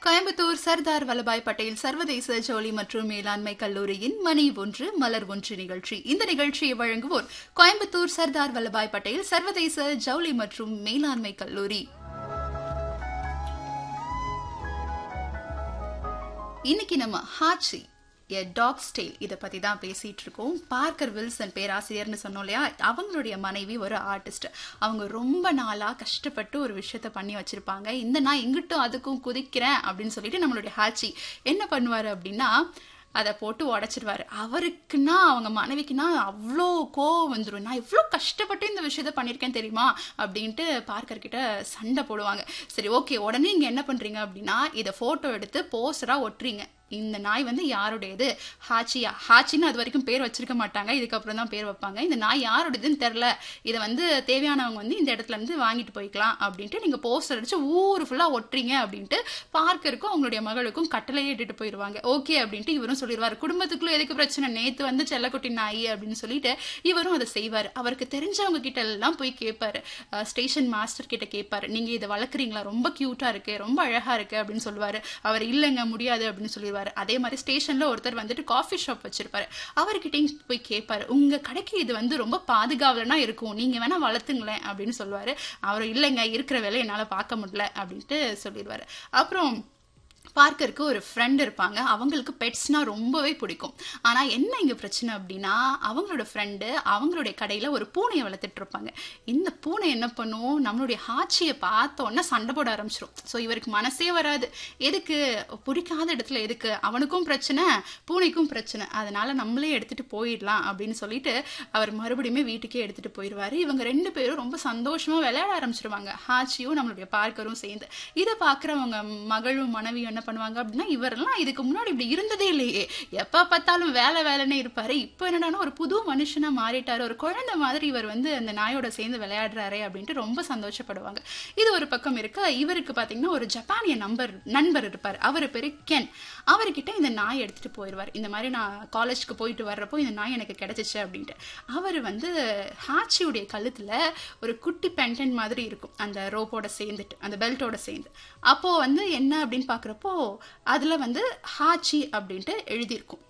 கோயம்புத்தூர் சர்தார் வல்லபாய் பட்டேல் சர்வதேச ஜவுளி மற்றும் மேலாண்மை கல்லூரியின் மணி ஒன்று மலர் ஒன்று நிகழ்ச்சி இந்த நிகழ்ச்சியை வழங்குவோர் கோயம்புத்தூர் சர்தார் வல்லபாய் பட்டேல் சர்வதேச ஜவுளி மற்றும் மேலாண்மை கல்லூரி இன்னைக்கு நம்ம ஹாச்சி எ டாக் ஸ்டைல் இதை பத்தி தான் பேசிட்டு இருக்கோம் பார்க்கர் வில்சன் பேராசிரியர்னு சொன்னோம் இல்லையா அவங்களுடைய மனைவி ஒரு ஆர்டிஸ்ட் அவங்க ரொம்ப நாளா கஷ்டப்பட்டு ஒரு விஷயத்த பண்ணி வச்சிருப்பாங்க இந்த நான் எங்கிட்டும் அதுக்கும் குதிக்கிறேன் அப்படின்னு சொல்லிட்டு நம்மளுடைய ஹாச்சி என்ன பண்ணுவாரு அப்படின்னா அதை போட்டு உடச்சிருவாரு அவருக்குன்னா அவங்க மனைவிக்குன்னா அவ்வளோ கோவம் வந்துடும் நான் இவ்வளோ கஷ்டப்பட்டு இந்த விஷயத்த பண்ணியிருக்கேன் தெரியுமா அப்படின்ட்டு பார்க்கர் கிட்ட சண்டை போடுவாங்க சரி ஓகே உடனே இங்கே என்ன பண்ணுறீங்க அப்படின்னா இதை ஃபோட்டோ எடுத்து போஸ்டராக ஒட்டுறீங்க இந்த நாய் வந்து யாருடையது ஹாச்சியா ஹாச்சின்னு அது வரைக்கும் பேர் வச்சிருக்க மாட்டாங்க இதுக்கப்புறம் தான் பேர் வைப்பாங்க இந்த நாய் யாருடையதுன்னு தெரில இதை வந்து தேவையானவங்க வந்து இந்த இடத்துல இருந்து வாங்கிட்டு போய்க்கலாம் அப்படின்ட்டு நீங்க போஸ்டர் அடிச்சு ஊர் ஃபுல்லா ஒட்டுறீங்க அப்படின்ட்டு பார்க்கருக்கும் அவங்களுடைய மகளுக்கும் கட்டளையே இட்டுட்டு போயிடுவாங்க ஓகே அப்படின்ட்டு இவரும் சொல்லிடுவாரு குடும்பத்துக்குள்ள எதுக்கு பிரச்சனை நேத்து வந்து செல்லக்குட்டி நாய் அப்படின்னு சொல்லிட்டு இவரும் அதை செய்வார் அவருக்கு தெரிஞ்சவங்க கிட்ட எல்லாம் போய் கேட்பாரு ஸ்டேஷன் மாஸ்டர் கிட்ட கேட்பாரு நீங்க இதை வளர்க்குறீங்களா ரொம்ப கியூட்டா இருக்கு ரொம்ப அழகா இருக்கு அப்படின்னு சொல்லுவாரு அவர் இல்லைங்க முடியாது அப்படின்னு சொல்லிடுவாரு சொல்லுவாரு அதே மாதிரி ஸ்டேஷன்ல ஒருத்தர் வந்துட்டு காஃபி ஷாப் வச்சிருப்பாரு அவர்கிட்டயும் போய் கேட்பாரு உங்க கடைக்கு இது வந்து ரொம்ப பாதுகாவலனா இருக்கும் நீங்க வேணா வளர்த்துங்களேன் அப்படின்னு சொல்லுவாரு அவர் இல்லைங்க இருக்கிற வேலை என்னால பார்க்க முடியல அப்படின்ட்டு சொல்லிடுவாரு அப்புறம் பார்க்கருக்கு ஒரு ஃப்ரெண்ட் இருப்பாங்க அவங்களுக்கு பெட்ஸ்னா ரொம்பவே பிடிக்கும் ஆனா என்ன இங்க பிரச்சனை அப்படின்னா அவங்களோட ஃப்ரெண்டு அவங்களுடைய கடையில ஒரு பூனையை வளர்த்துட்டு இருப்பாங்க இந்த பூனை என்ன பண்ணும் நம்மளுடைய ஆட்சியை பார்த்த உடனே சண்டை போட ஆரம்பிச்சிடும் ஸோ இவருக்கு மனசே வராது எதுக்கு பிடிக்காத இடத்துல எதுக்கு அவனுக்கும் பிரச்சனை பூனைக்கும் பிரச்சனை அதனால நம்மளே எடுத்துட்டு போயிடலாம் அப்படின்னு சொல்லிட்டு அவர் மறுபடியுமே வீட்டுக்கே எடுத்துட்டு போயிடுவாரு இவங்க ரெண்டு பேரும் ரொம்ப சந்தோஷமா விளையாட ஆரம்பிச்சிருவாங்க ஹாச்சியும் நம்மளுடைய பார்க்கரும் சேர்ந்து இதை பாக்குறவங்க மகளும் மனைவியும் என்ன பண்ணுவாங்க அப்படின்னா இவரெல்லாம் இதுக்கு முன்னாடி இப்படி இருந்ததே இல்லையே எப்ப பார்த்தாலும் வேலை வேலைன்னு இருப்பாரு இப்போ என்னடானா ஒரு புது மனுஷனா மாறிட்டாரு ஒரு குழந்தை மாதிரி இவர் வந்து அந்த நாயோட சேர்ந்து விளையாடுறாரு அப்படின்ட்டு ரொம்ப சந்தோஷப்படுவாங்க இது ஒரு பக்கம் இருக்க இவருக்கு பாத்தீங்கன்னா ஒரு ஜப்பானிய நம்பர் நண்பர் இருப்பார் அவர் பேரு கென் அவர்கிட்ட இந்த நாய் எடுத்துட்டு போயிடுவார் இந்த மாதிரி நான் காலேஜ்க்கு போயிட்டு வர்றப்போ இந்த நாய் எனக்கு கிடைச்சிச்சு அப்படின்ட்டு அவர் வந்து ஹாச்சியுடைய கழுத்துல ஒரு குட்டி பென்டன் மாதிரி இருக்கும் அந்த ரோப்போட சேர்ந்துட்டு அந்த பெல்ட்டோட சேர்ந்து அப்போ வந்து என்ன அப்படின்னு பாக்குறப்போ அதுல வந்து ஹாச்சி அப்படின்ட்டு எழுதியிருக்கும்